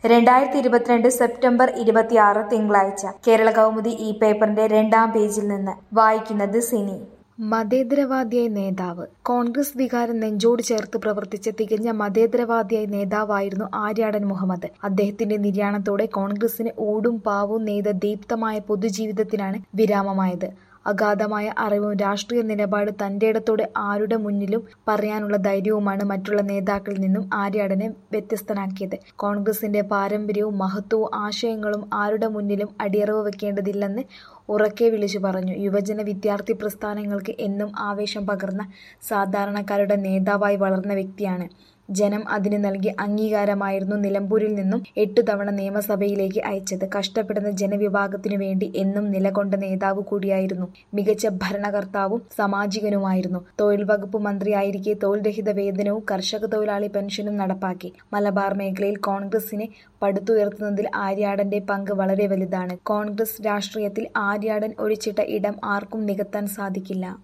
രണ്ടായിരത്തി ഇരുപത്തിരണ്ട് സെപ്റ്റംബർ ഇരുപത്തിയാറ് തിങ്കളാഴ്ച കേരള കൗമുദി ഈ പേപ്പറിന്റെ രണ്ടാം പേജിൽ നിന്ന് വായിക്കുന്നത് സിനി മതേതരവാദിയായ നേതാവ് കോൺഗ്രസ് വികാരം നെഞ്ചോട് ചേർത്ത് പ്രവർത്തിച്ച തികഞ്ഞ മതേതരവാദിയായ നേതാവായിരുന്നു ആര്യാടൻ മുഹമ്മദ് അദ്ദേഹത്തിന്റെ നിര്യാണത്തോടെ കോൺഗ്രസിന് ഊടും പാവും നെയ്ത ദീപ്തമായ പൊതുജീവിതത്തിനാണ് വിരാമമായത് അഗാധമായ അറിവും രാഷ്ട്രീയ നിലപാട് തന്റേടത്തോടെ ആരുടെ മുന്നിലും പറയാനുള്ള ധൈര്യവുമാണ് മറ്റുള്ള നേതാക്കളിൽ നിന്നും ആര്യാടനെ വ്യത്യസ്തനാക്കിയത് കോൺഗ്രസിന്റെ പാരമ്പര്യവും മഹത്വവും ആശയങ്ങളും ആരുടെ മുന്നിലും അടിയറവ് വെക്കേണ്ടതില്ലെന്ന് ഉറക്കെ വിളിച്ചു പറഞ്ഞു യുവജന വിദ്യാർത്ഥി പ്രസ്ഥാനങ്ങൾക്ക് എന്നും ആവേശം പകർന്ന സാധാരണക്കാരുടെ നേതാവായി വളർന്ന വ്യക്തിയാണ് ജനം അതിന് നൽകിയ അംഗീകാരമായിരുന്നു നിലമ്പൂരിൽ നിന്നും എട്ടു തവണ നിയമസഭയിലേക്ക് അയച്ചത് കഷ്ടപ്പെടുന്ന ജനവിഭാഗത്തിനു വേണ്ടി എന്നും നിലകൊണ്ട നേതാവ് കൂടിയായിരുന്നു മികച്ച ഭരണകർത്താവും സാമാജികനുമായിരുന്നു തൊഴിൽ വകുപ്പ് മന്ത്രിയായിരിക്കെ തൊഴിൽ രഹിത വേതനവും കർഷക തൊഴിലാളി പെൻഷനും നടപ്പാക്കി മലബാർ മേഖലയിൽ കോൺഗ്രസിനെ പടുത്തുയർത്തുന്നതിൽ ആര്യാടന്റെ പങ്ക് വളരെ വലുതാണ് കോൺഗ്രസ് രാഷ്ട്രീയത്തിൽ ആര്യാടൻ ഒഴിച്ചിട്ട ഇടം ആർക്കും നികത്താൻ സാധിക്കില്ല